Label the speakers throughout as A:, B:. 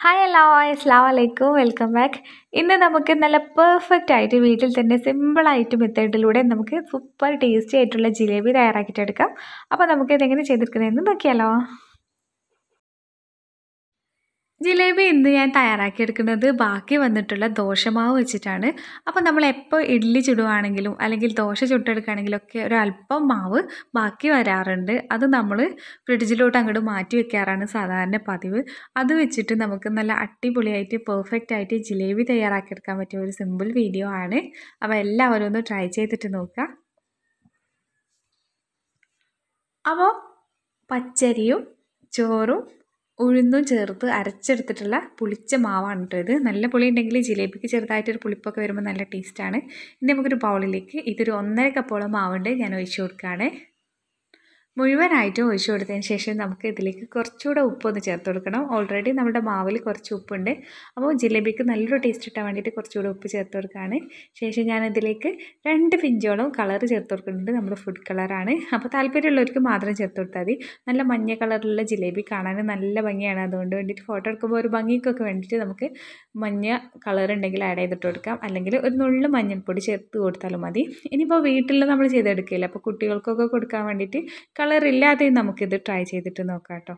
A: hi hello അസ്സാം വലൈക്കും welcome back ഇന്ന് നമുക്ക് നല്ല പെർഫെക്റ്റ് ആയിട്ട് വീട്ടിൽ തന്നെ സിമ്പിളായിട്ട് മെത്തേഡിലൂടെ നമുക്ക് സൂപ്പർ ടേസ്റ്റി ആയിട്ടുള്ള ജിലേബി തയ്യാറാക്കിയിട്ടെടുക്കാം അപ്പോൾ നമുക്ക് ഇതെങ്ങനെ ചെയ്തെടുക്കുന്നതെന്ന് നോക്കിയാലോ ജിലേബി ഇന്ന് ഞാൻ തയ്യാറാക്കിയെടുക്കുന്നത് ബാക്കി വന്നിട്ടുള്ള ദോശമാവ് വെച്ചിട്ടാണ് അപ്പോൾ നമ്മൾ എപ്പോൾ ഇഡ്ഡലി ചുടുവാണെങ്കിലും അല്ലെങ്കിൽ ദോശ ചുട്ടെടുക്കുകയാണെങ്കിലും ഒക്കെ ഒരു അല്പം മാവ് ബാക്കി വരാറുണ്ട് അത് നമ്മൾ ഫ്രിഡ്ജിലോട്ട് അങ്ങോട്ട് മാറ്റി വെക്കാറാണ് സാധാരണ പതിവ് അത് വെച്ചിട്ട് നമുക്ക് നല്ല അടിപൊളിയായിട്ട് പെർഫെക്റ്റ് ആയിട്ട് ജിലേബി തയ്യാറാക്കിയെടുക്കാൻ പറ്റിയ ഒരു സിമ്പിൾ വീഡിയോ ആണ് അപ്പോൾ എല്ലാവരും ഒന്ന് ട്രൈ ചെയ്തിട്ട് നോക്കുക അപ്പോൾ പച്ചരിയും ചോറും ഉഴുന്നും ചേർത്ത് അരച്ചെടുത്തിട്ടുള്ള പുളിച്ച മാവാണ് കേട്ടോ ഇത് നല്ല പുളി ഉണ്ടെങ്കിൽ ജിലേബിക്ക് ചെറുതായിട്ടൊരു പുളിപ്പൊക്കെ വരുമ്പോൾ നല്ല ടേസ്റ്റാണ് ഇനി നമുക്കൊരു ബൗളിലേക്ക് ഇതൊരു ഒന്നര കപ്പോളം മാവുണ്ട് ഞാൻ ഒഴിച്ചു കൊടുക്കുകയാണ് മുഴുവനായിട്ടും ഒഴിച്ചു കൊടുത്തതിന് ശേഷം നമുക്ക് ഇതിലേക്ക് കുറച്ചുകൂടെ ഉപ്പൊന്ന് ചേർത്ത് കൊടുക്കണം ഓൾറെഡി നമ്മുടെ മാവിൽ കുറച്ച് ഉപ്പുണ്ട് അപ്പോൾ ജിലേബിക്ക് നല്ലൊരു ടേസ്റ്റ് കിട്ടാൻ വേണ്ടിയിട്ട് കുറച്ചുകൂടെ ഉപ്പ് ചേർത്ത് കൊടുക്കുകയാണ് ശേഷം ഞാൻ ഇതിലേക്ക് രണ്ട് പിഞ്ചോളം കളർ ചേർത്ത് കൊടുക്കുന്നുണ്ട് നമ്മുടെ ഫുഡ് കളറാണ് അപ്പോൾ താല്പര്യമുള്ളവർക്ക് മാത്രം ചേർത്ത് കൊടുത്താൽ മതി നല്ല മഞ്ഞ കളറിലുള്ള ജിലേബി കാണാൻ നല്ല ഭംഗിയാണ് അതുകൊണ്ട് വേണ്ടിയിട്ട് ഫോട്ടോ എടുക്കുമ്പോൾ ഒരു ഭംഗിക്കൊക്കെ വേണ്ടിയിട്ട് നമുക്ക് മഞ്ഞ കളർ ഉണ്ടെങ്കിൽ ആഡ് ചെയ്തിട്ട് കൊടുക്കാം അല്ലെങ്കിൽ ഒരു നുള്ളു മഞ്ഞൾപ്പൊടി ചേർത്ത് കൊടുത്താലും മതി ഇനിയിപ്പോൾ വീട്ടിൽ നമ്മൾ ചെയ്തെടുക്കില്ല അപ്പോൾ കുട്ടികൾക്കൊക്കെ കൊടുക്കാൻ വേണ്ടിയിട്ട് കളർ ഇല്ലാതെ നമുക്കിത് ട്രൈ ചെയ്തിട്ട് നോക്കാം കേട്ടോ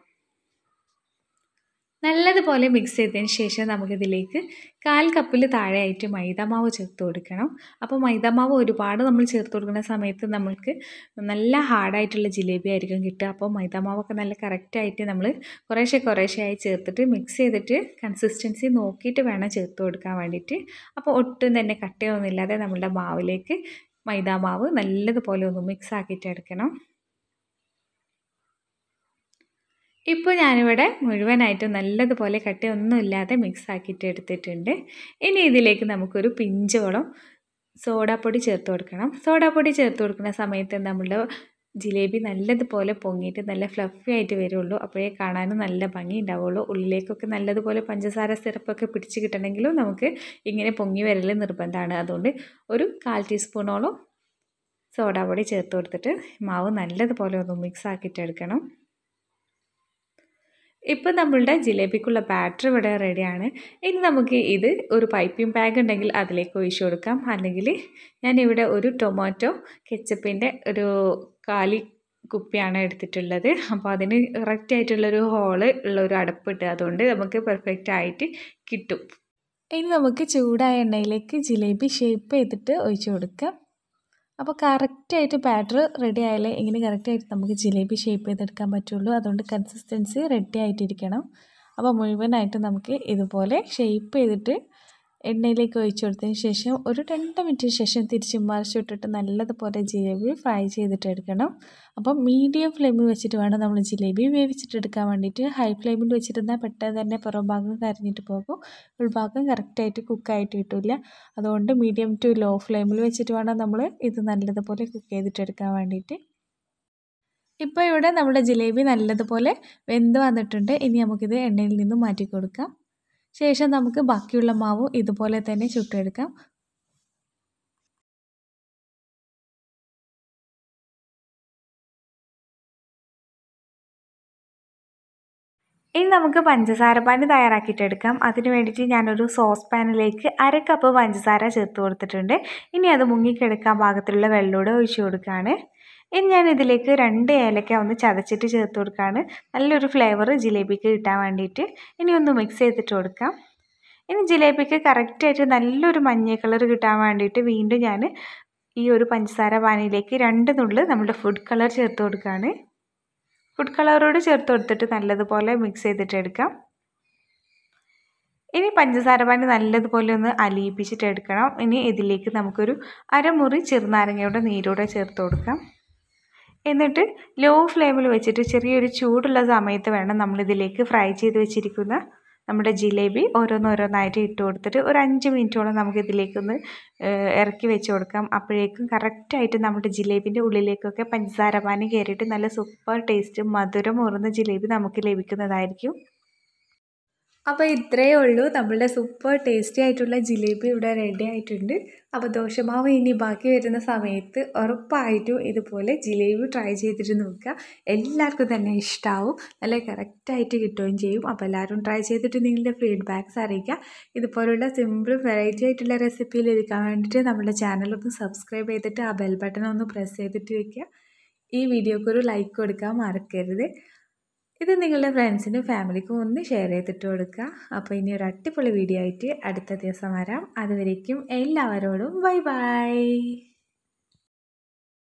A: നല്ലതുപോലെ മിക്സ് ചെയ്തതിന് ശേഷം നമുക്കിതിലേക്ക് കാൽ കപ്പിൽ താഴെയായിട്ട് മൈദാമാവ് ചേർത്ത് കൊടുക്കണം അപ്പോൾ മൈദാമാവ് ഒരുപാട് നമ്മൾ ചേർത്ത് കൊടുക്കുന്ന സമയത്ത് നമ്മൾക്ക് നല്ല ഹാർഡായിട്ടുള്ള ജിലേബി ആയിരിക്കും കിട്ടുക അപ്പോൾ മൈദാമാവൊക്കെ നല്ല കറക്റ്റായിട്ട് നമ്മൾ കുറേശ്ശെ കുറേശ്ശെ ആയി ചേർത്തിട്ട് മിക്സ് ചെയ്തിട്ട് കൺസിസ്റ്റൻസി നോക്കിയിട്ട് വേണം ചേർത്ത് കൊടുക്കാൻ വേണ്ടിയിട്ട് അപ്പോൾ ഒട്ടും തന്നെ കട്ടയൊന്നുമില്ലാതെ നമ്മളുടെ മാവിലേക്ക് മൈദാമാവ് നല്ലതുപോലെ ഒന്ന് മിക്സ് ആക്കിയിട്ട് എടുക്കണം ഇപ്പോൾ ഞാനിവിടെ മുഴുവനായിട്ടും നല്ലതുപോലെ കട്ടയൊന്നുമില്ലാതെ മിക്സ് ആക്കിയിട്ട് എടുത്തിട്ടുണ്ട് ഇനി ഇതിലേക്ക് നമുക്കൊരു പിഞ്ചോളം സോഡാപ്പൊടി ചേർത്ത് കൊടുക്കണം സോഡാപ്പൊടി ചേർത്ത് കൊടുക്കുന്ന സമയത്ത് നമ്മളുടെ ജിലേബി നല്ലതുപോലെ പൊങ്ങിയിട്ട് നല്ല ഫ്ലഫി ആയിട്ട് വരുള്ളൂ അപ്പോഴേ കാണാനും നല്ല ഭംഗി ഉണ്ടാവുള്ളൂ ഉള്ളിലേക്കൊക്കെ നല്ലതുപോലെ പഞ്ചസാര സിറപ്പൊക്കെ പിടിച്ച് കിട്ടണമെങ്കിലും നമുക്ക് ഇങ്ങനെ പൊങ്ങി വരൽ നിർബന്ധമാണ് അതുകൊണ്ട് ഒരു കാൽ ടീസ്പൂണോളം സോഡാപ്പൊടി ചേർത്ത് കൊടുത്തിട്ട് മാവ് നല്ലതുപോലെ ഒന്ന് മിക്സ് ആക്കിയിട്ട് എടുക്കണം ഇപ്പോൾ നമ്മളുടെ ജിലേബിക്കുള്ള ബാറ്റർ ഇവിടെ റെഡിയാണ് ഇനി നമുക്ക് ഇത് ഒരു പൈപ്പിംഗ് ബാഗ് ഉണ്ടെങ്കിൽ അതിലേക്ക് ഒഴിച്ചു കൊടുക്കാം അല്ലെങ്കിൽ ഞാനിവിടെ ഒരു ടൊമാറ്റോ കെച്ചപ്പിൻ്റെ ഒരു കാലി കുപ്പിയാണ് എടുത്തിട്ടുള്ളത് അപ്പോൾ അതിന് കറക്റ്റ് ആയിട്ടുള്ളൊരു ഹോള് ഉള്ള ഒരു അടപ്പിട്ട് അതുകൊണ്ട് നമുക്ക് പെർഫെക്റ്റ് ആയിട്ട് കിട്ടും ഇനി നമുക്ക് ചൂടായ എണ്ണയിലേക്ക് ജിലേബി ഷേപ്പ് ചെയ്തിട്ട് ഒഴിച്ചു കൊടുക്കാം അപ്പോൾ കറക്റ്റായിട്ട് ബാറ്റർ റെഡി ആയാലേ ഇങ്ങനെ കറക്റ്റായിട്ട് നമുക്ക് ജിലേബി ഷേപ്പ് ചെയ്തെടുക്കാൻ പറ്റുള്ളൂ അതുകൊണ്ട് കൺസിസ്റ്റൻസി റെഡി ആയിട്ടിരിക്കണം അപ്പോൾ മുഴുവനായിട്ട് നമുക്ക് ഇതുപോലെ ഷേപ്പ് ചെയ്തിട്ട് എണ്ണയിലേക്ക് ഒഴിച്ചു കൊടുത്തതിന് ശേഷം ഒരു രണ്ട് മിനിറ്റിന് ശേഷം തിരിച്ച് മറിച്ചിട്ടിട്ട് നല്ലതുപോലെ ജിലേബി ഫ്രൈ ചെയ്തിട്ട് എടുക്കണം അപ്പം മീഡിയം ഫ്ലെയിമിൽ വെച്ചിട്ട് വേണം നമ്മൾ ജിലേബി വേവിച്ചിട്ടെടുക്കാൻ വേണ്ടിയിട്ട് ഹൈ ഫ്ലെയിമിൽ വെച്ചിരുന്നാൽ പെട്ടെന്ന് തന്നെ പുറം ഭാഗം കരിഞ്ഞിട്ട് പോകും ഉൾഭാഗം കറക്റ്റായിട്ട് കുക്കായിട്ട് കിട്ടില്ല അതുകൊണ്ട് മീഡിയം ടു ലോ ഫ്ലെയിമിൽ വെച്ചിട്ട് വേണം നമ്മൾ ഇത് നല്ലതുപോലെ കുക്ക് ചെയ്തിട്ടെടുക്കാൻ വേണ്ടിയിട്ട് ഇപ്പോൾ ഇവിടെ നമ്മുടെ ജിലേബി നല്ലതുപോലെ വെന്ത് വന്നിട്ടുണ്ട് ഇനി നമുക്കിത് എണ്ണയിൽ നിന്ന് മാറ്റി കൊടുക്കാം ശേഷം നമുക്ക് ബാക്കിയുള്ള മാവ് ഇതുപോലെ തന്നെ ചുട്ടെടുക്കാം ഇനി നമുക്ക് പഞ്ചസാര പാനി തയ്യാറാക്കിയിട്ട് എടുക്കാം അതിന് വേണ്ടിയിട്ട് ഞാനൊരു സോസ് പാനിലേക്ക് അര കപ്പ് പഞ്ചസാര ചേർത്ത് കൊടുത്തിട്ടുണ്ട് ഇനി അത് മുങ്ങിക്കെടുക്കാൻ പാകത്തിലുള്ള വെള്ളമൂടെ ഒഴിച്ചു കൊടുക്കുകയാണ് ഇനി ഞാൻ ഇതിലേക്ക് രണ്ട് ഏലക്ക ഒന്ന് ചതച്ചിട്ട് ചേർത്ത് കൊടുക്കുകയാണ് നല്ലൊരു ഫ്ലേവർ ജിലേബിക്ക് കിട്ടാൻ വേണ്ടിയിട്ട് ഇനി ഒന്ന് മിക്സ് ചെയ്തിട്ട് കൊടുക്കാം ഇനി ജിലേബിക്ക് കറക്റ്റായിട്ട് നല്ലൊരു മഞ്ഞ കളർ കിട്ടാൻ വേണ്ടിയിട്ട് വീണ്ടും ഞാൻ ഈ ഒരു പഞ്ചസാര പാനിയിലേക്ക് രണ്ട് നുള്ളു നമ്മുടെ ഫുഡ് കളർ ചേർത്ത് കൊടുക്കുകയാണ് ഫുഡ് കളറോട് ചേർത്ത് കൊടുത്തിട്ട് നല്ലതുപോലെ മിക്സ് ചെയ്തിട്ട് എടുക്കാം ഇനി പഞ്ചസാര പാനി നല്ലതുപോലെ ഒന്ന് അലിയിപ്പിച്ചിട്ട് എടുക്കണം ഇനി ഇതിലേക്ക് നമുക്കൊരു അരമുറി ചെറുനാരങ്ങയുടെ നീരോടെ ചേർത്ത് കൊടുക്കാം എന്നിട്ട് ലോ ഫ്ലെയിമിൽ വെച്ചിട്ട് ചെറിയൊരു ചൂടുള്ള സമയത്ത് വേണം നമ്മളിതിലേക്ക് ഫ്രൈ ചെയ്ത് വെച്ചിരിക്കുന്ന നമ്മുടെ ജിലേബി ഓരോന്നോരോന്നായിട്ട് ഇട്ട് കൊടുത്തിട്ട് ഒരു അഞ്ച് മിനിറ്റോളം നമുക്കിതിലേക്കൊന്ന് ഇറക്കി വെച്ച് കൊടുക്കാം അപ്പോഴേക്കും കറക്റ്റായിട്ട് നമ്മുടെ ജിലേബിൻ്റെ ഉള്ളിലേക്കൊക്കെ പഞ്ചസാര പാനി കയറിയിട്ട് നല്ല സൂപ്പർ ടേസ്റ്റ് മധുരം ഊറുന്ന ജിലേബി നമുക്ക് ലഭിക്കുന്നതായിരിക്കും അപ്പോൾ ഇത്രയേ ഉള്ളൂ നമ്മളുടെ സൂപ്പർ ടേസ്റ്റി ആയിട്ടുള്ള ജിലേബി ഇവിടെ റെഡി ആയിട്ടുണ്ട് അപ്പോൾ ദോശമാവ് ഇനി ബാക്കി വരുന്ന സമയത്ത് ഉറപ്പായിട്ടും ഇതുപോലെ ജിലേബി ട്രൈ ചെയ്തിട്ട് നോക്കുക എല്ലാവർക്കും തന്നെ ഇഷ്ടമാവും നല്ല കറക്റ്റായിട്ട് കിട്ടുകയും ചെയ്യും അപ്പോൾ എല്ലാവരും ട്രൈ ചെയ്തിട്ട് നിങ്ങളുടെ ഫീഡ്ബാക്ക്സ് അറിയിക്കുക ഇതുപോലുള്ള സിമ്പിൾ വെറൈറ്റി ആയിട്ടുള്ള റെസിപ്പിയിൽ ഇരിക്കാൻ വേണ്ടിയിട്ട് നമ്മുടെ ചാനലൊന്ന് സബ്സ്ക്രൈബ് ചെയ്തിട്ട് ആ ബെൽ ബട്ടൺ ഒന്ന് പ്രസ് ചെയ്തിട്ട് വെക്കുക ഈ വീഡിയോക്ക് ഒരു ലൈക്ക് കൊടുക്കാൻ മറക്കരുത് ഇത് നിങ്ങളുടെ ഫ്രണ്ട്സിനും ഫാമിലിക്കും ഒന്ന് ഷെയർ ചെയ്തിട്ട് കൊടുക്കുക അപ്പോൾ ഇനി ഒരു അടിപൊളി വീഡിയോ ആയിട്ട് അടുത്ത ദിവസം വരാം അതുവരേക്കും എല്ലാവരോടും ബൈ ബൈ